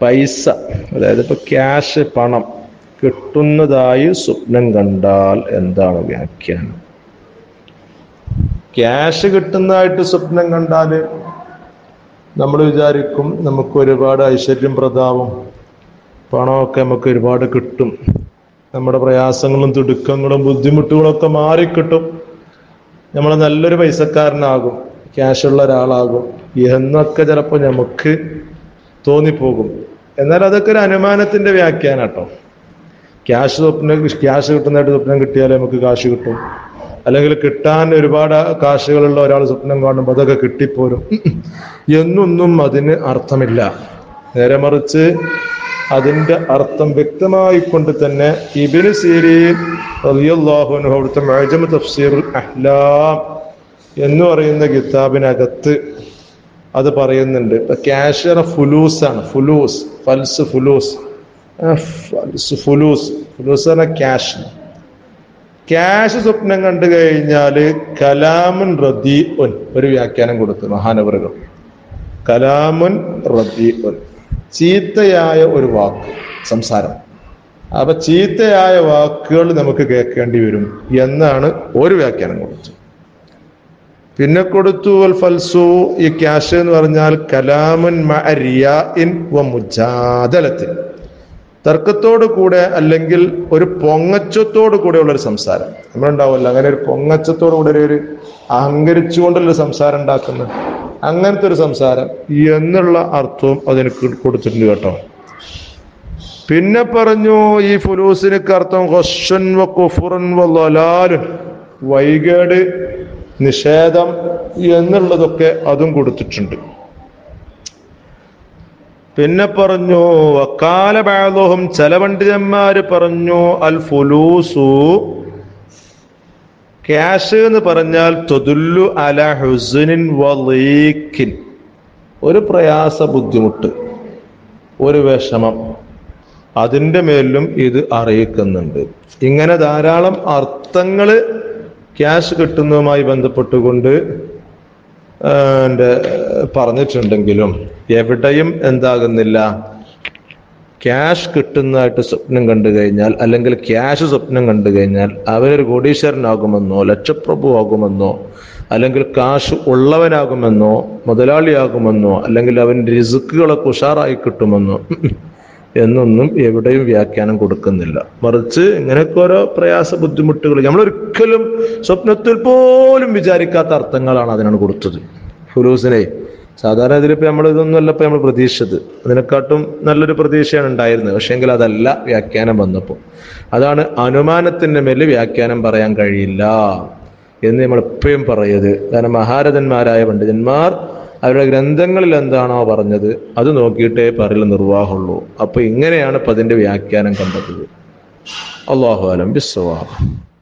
പൈസ അതായത് ഇപ്പൊ ക്യാഷ് പണം കിട്ടുന്നതായി സ്വപ്നം കണ്ടാൽ എന്താണ് വ്യാഖ്യാനം ക്യാഷ് കിട്ടുന്നതായിട്ട് സ്വപ്നം കണ്ടാല് നമ്മൾ വിചാരിക്കും നമുക്ക് ഒരുപാട് ഐശ്വര്യം പ്രതാപം പണമൊക്കെ നമുക്ക് ഒരുപാട് കിട്ടും നമ്മുടെ പ്രയാസങ്ങളും തിടുക്കങ്ങളും ബുദ്ധിമുട്ടുകളൊക്കെ മാറിക്കിട്ടും നമ്മൾ നല്ലൊരു പൈസക്കാരനാകും ക്യാഷുള്ള ഒരാളാകും എന്നൊക്കെ ചിലപ്പോൾ നമുക്ക് തോന്നിപ്പോകും എന്നാൽ അതൊക്കെ ഒരു അനുമാനത്തിന്റെ വ്യാഖ്യാനം കേട്ടോ ക്യാഷ് സ്വപ്നം ക്യാഷ് കിട്ടുന്നതായിട്ട് സ്വപ്നം കിട്ടിയാലേ നമുക്ക് കാശ് കിട്ടും അല്ലെങ്കിൽ കിട്ടാൻ ഒരുപാട് കാശുകളുള്ള ഒരാൾ സ്വപ്നം കാണുമ്പോൾ അതൊക്കെ കിട്ടിപ്പോരും എന്നൊന്നും അതിന് അർത്ഥമില്ല നേരെ മറിച്ച് അതിന്റെ അർത്ഥം വ്യക്തമായിക്കൊണ്ട് തന്നെ ഇബിന് സീരീൻ റളിയല്ലാഹുവിന് അവിടുത്തെ മഅജമ തഫ്സീറുൽ അഹ്ലാം എന്ന് പറയുന്ന കിതാബിനകത്ത് അത് പറയുന്നുണ്ട് ഇപ്പൊ ക്യാഷ് ഫുലൂസ് ആണ് ഫുലൂസ് ഫൽസ് ഫുലൂസ് ആ, ഫൽസ് ഫുലൂസ് ഫുലൂസ് പറഞ്ഞ ക്യാഷ് ക്യാഷ് സ്വപ്നം കണ്ടു കഴിഞ്ഞാല് കലാമുൻ റദീ ഒരു വ്യാഖ്യാനം കൊടുത്തു മഹാനവറുകൾ കലാമുൻ റദീ ചീത്തയായ ഒരു വാക്ക് സംസാരം അപ്പൊ ചീത്തയായ വാക്കുകൾ നമുക്ക് കേൾക്കേണ്ടി വരും എന്നാണ് ഒരു വ്യാഖ്യാനം കൊടുത്തത് പിന്നെ കൊടുത്തു അൽ ഫൽസു ഈ ക്യാഷ് എന്ന് പറഞ്ഞാൽ കലാമുൻ മഅ റിയാഇൻ വ മുജാദലത്തിൻ തർക്കത്തോട് കൂടെ അല്ലെങ്കിൽ ഒരു പൊങ്ങച്ചത്തോട് കൂടെയുള്ള ഒരു സംസാരം നമ്മളുണ്ടാവുമല്ലോ അങ്ങനെ ഒരു പൊങ്ങച്ചത്തോട് കൂടെ ഒരു അഹങ്കരിച്ചുകൊണ്ടുള്ള ഒരു സംസാരം ഉണ്ടാക്കുന്നത് അങ്ങനത്തെ ഒരു സംസാരം എന്നുള്ള അർത്ഥവും അതിന് കൊ- കൊടുത്തിട്ടുണ്ട് കേട്ടോ പിന്നെ പറഞ്ഞു ഈ ഫുലൂസിനൊക്കെ അർത്ഥം ഖുശ്ശൻ വ കുഫുറൻ വ ളലാലുൻ വൈകേട് നിഷേധം എന്നുള്ളതൊക്കെ അതും കൊടുത്തിട്ടുണ്ട് പിന്നെ പറഞ്ഞു വക്കാല ബാലോഹം ചില പണ്ഡിതന്മാര് പറഞ്ഞു അൽ ഫുലൂസു ക്യാഷ് എന്ന് പറഞ്ഞാൽ തൊതുല്ലു അല ഹുസനിൻ വലീക്കിൻ ഒരു പ്രയാസ ബുദ്ധിമുട്ട് ഒരു വിഷമം അതിൻ്റെ മേലും ഇത് അറിയിക്കുന്നുണ്ട് ഇങ്ങനെ ധാരാളം അർത്ഥങ്ങള് ക്യാഷ് കിട്ടുന്നതുമായി ബന്ധപ്പെട്ടുകൊണ്ട് ആ, എൻ്റെ പറഞ്ഞിട്ടുണ്ടെങ്കിലും എവിടെയും എന്താകുന്നില്ല ക്യാഷ് കിട്ടുന്നതായിട്ട് സ്വപ്നം കണ്ടു കഴിഞ്ഞാൽ അല്ലെങ്കിൽ ക്യാഷ് സ്വപ്നം കണ്ടു കഴിഞ്ഞാൽ അവനൊരു കോടീശ്വരനാകുമെന്നോ ലക്ഷപ്രഭു ആകുമെന്നോ അല്ലെങ്കിൽ കാശ് ഉള്ളവനാകുമെന്നോ മുതലാളിയാകുമെന്നോ അല്ലെങ്കിൽ അവൻ്റെ റിസുക്കുകളൊക്കെ ഉഷാറായി കിട്ടുമെന്നോ എന്നൊന്നും എവിടെയും വ്യാഖ്യാനം കൊടുക്കുന്നില്ല മറിച്ച് ഇങ്ങനെയൊക്കെ ഓരോ പ്രയാസ ബുദ്ധിമുട്ടുകൾ നമ്മൾ ഒരിക്കലും സ്വപ്നത്തിൽ പോലും വിചാരിക്കാത്ത അർത്ഥങ്ങളാണ് അതിനാണ് കൊടുത്തത് ഫുലൂസിനെ സാധാരണ ഇതിലിപ്പോ നമ്മൾ ഇതൊന്നും അല്ല ഇപ്പൊ നമ്മൾ പ്രതീക്ഷിച്ചത് അതിനെക്കാട്ടും നല്ലൊരു പ്രതീക്ഷയാണ് ഉണ്ടായിരുന്നത് പക്ഷെങ്കിൽ അതല്ല വ്യാഖ്യാനം വന്നപ്പോൾ അതാണ് അനുമാനത്തിന്റെ മേല് വ്യാഖ്യാനം പറയാൻ കഴിയില്ല എന്ന് നമ്മൾ എപ്പോഴും പറയത് കാരണം മഹാരഥന്മാരായ പണ്ഡിതന്മാർ അവരുടെ ഗ്രന്ഥങ്ങളിൽ എന്താണോ പറഞ്ഞത് അത് നോക്കിയിട്ടേ പറയൽ നിർവാഹമുള്ളൂ അപ്പൊ ഇങ്ങനെയാണ് ഇപ്പൊ അതിന്റെ വ്യാഖ്യാനം കണ്ടെത്തത് അള്ളാഹു അലം ബിസ്വാ